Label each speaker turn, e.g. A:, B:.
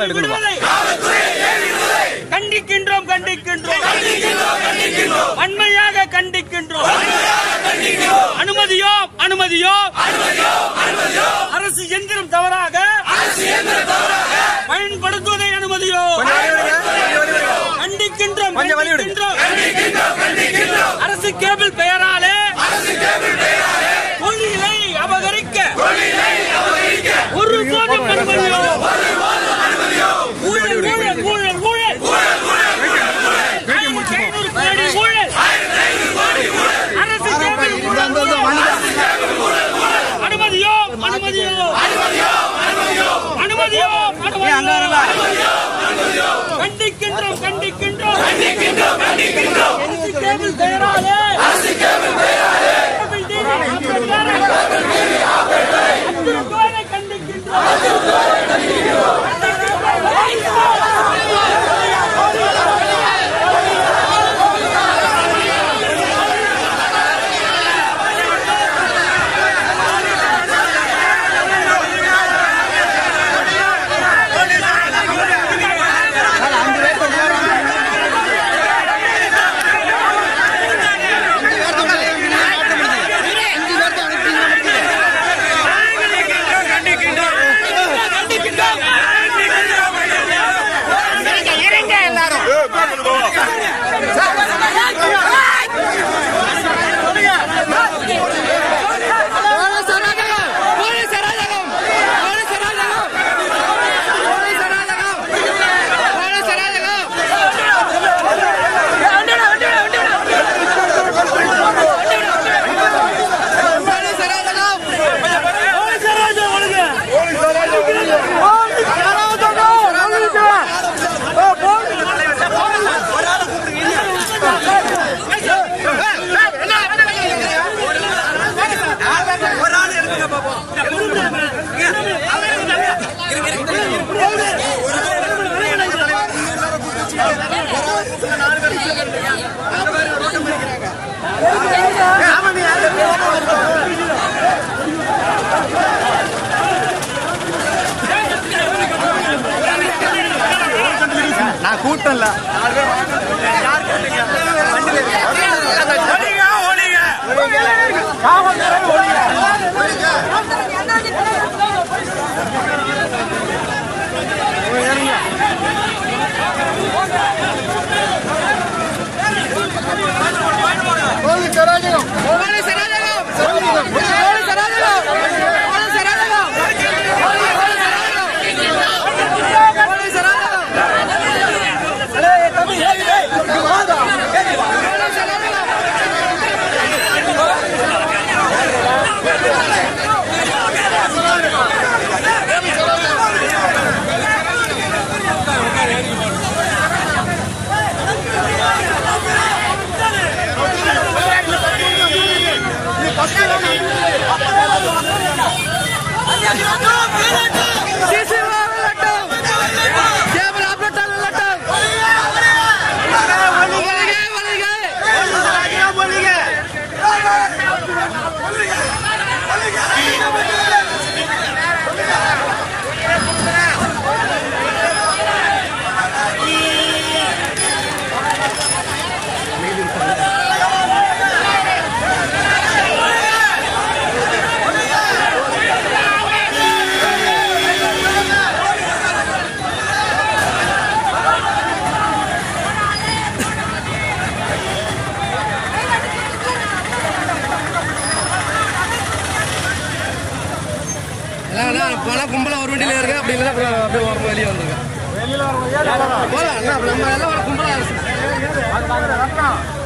A: விடுதலை கண்டிக்கின்றோம் கண்டிக்கின்றோம் வன்மையாக கண்டிக்கின்றோம் அனுமதியோ அனுமதியோ அரசு எந்திரம் தவறாக பயன்படுத்துவதை அனுமதியோ கண்டிக்கின்றோம்
B: கொஞ்சம் வழி விடுங்க.
A: கண்டிக்கின்றோம் அரசு கேபிள் பெயராலே கொள்கையை அபகரிக்க ஒரு போதும் அனுமதியோ ஊழல் ஊழல் ஊழல் ஊழல் ஆயிரத்தி ஐநூறு கோடி ஊழல் அரசு கேபிள் ஊழல் அனுமதியோ அனுமதியோ அனுமதியோ அனுமதியோ கண்டிக்கின்றோம் கண்டிக்கின்றோம் அரசு கேபிள் பெயராலே கேபிள் டிவி ஆபரேட்டரை அப்துல் கோலை கண்டிக்கின்றோம்
B: நான் கூட்டம் இல்ல
C: போலாம் கும்பலா ஒரு வண்டியில இருக்கு அப்படி இல்லைன்னா அப்புறம் அப்படியே ஓரமா வெளியே வந்துருங்க போலாம் அண்ணா, நம்ம எல்லாம் ஒரு கும்பலா